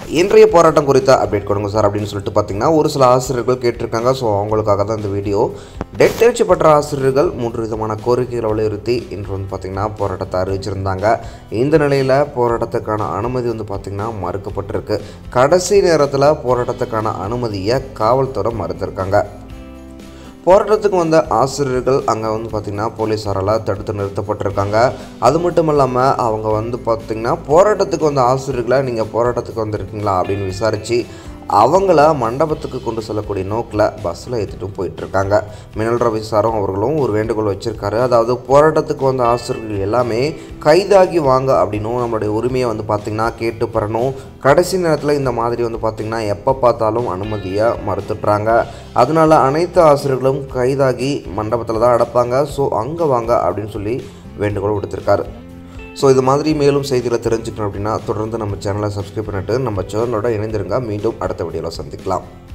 இன்றைய போராட்டம் குறித்த அப்டேட் கொடுங்க சார் அப்படின்னு சொல்லிட்டு பார்த்தீங்கன்னா ஒரு சில ஆசிரியர்கள் கேட்டிருக்காங்க ஸோ அவங்களுக்காக தான் இந்த வீடியோ டெட் தேர்ச்சி பெற்ற ஆசிரியர்கள் மூன்று விதமான கோரிக்கைகளை வலியுறுத்தி இன்று வந்து பார்த்திங்கன்னா போராட்டத்தை அறிவிச்சிருந்தாங்க இந்த நிலையில் போராட்டத்துக்கான அனுமதி வந்து பார்த்திங்கன்னா மறுக்கப்பட்டிருக்கு கடைசி நேரத்தில் போராட்டத்துக்கான அனுமதியை காவல்துறை மறுத்திருக்காங்க போராட்டத்துக்கு வந்த ஆசிரியர்கள் அங்கே வந்து பார்த்திங்கன்னா போலீஸாரால் தடுத்து நிறுத்தப்பட்டிருக்காங்க அது மட்டும் இல்லாமல் அவங்க வந்து பார்த்திங்கன்னா போராட்டத்துக்கு வந்த ஆசிரியர்களை நீங்கள் போராட்டத்துக்கு வந்திருக்கீங்களா அப்படின்னு விசாரித்து அவங்கள மண்டபத்துக்கு கொண்டு செல்லக்கூடிய நோக்கில் பஸ்ஸில் ஏற்றிட்டு போயிட்டுருக்காங்க மினல் ரவி சாரும் அவர்களும் ஒரு வேண்டுகோள் வச்சுருக்காரு அதாவது போராட்டத்துக்கு வந்த ஆசிரியர்கள் எல்லாமே கைதாகி வாங்க அப்படின்னும் நம்மளுடைய உரிமையை வந்து பார்த்திங்கன்னா கேட்டு பெறணும் கடைசி நேரத்தில் இந்த மாதிரி வந்து பார்த்திங்கன்னா எப்போ பார்த்தாலும் அனுமதியை மறுத்துட்றாங்க அதனால அனைத்து ஆசிரியர்களும் கைதாகி மண்டபத்தில் தான் அடைப்பாங்க ஸோ அங்கே வாங்க அப்படின்னு சொல்லி வேண்டுகோள் விடுத்திருக்காரு ஸோ இது மாதிரி மேலும் செய்திகளை தெரிஞ்சுக்கணும் அப்படின்னா தொடர்ந்து நம்ம சேனலை சப்ஸ்கிரைப் பண்ணிட்டு நம்ம சேனலோட இணைந்திருங்க மீண்டும் அடுத்த வீடியோவில் சந்திக்கலாம்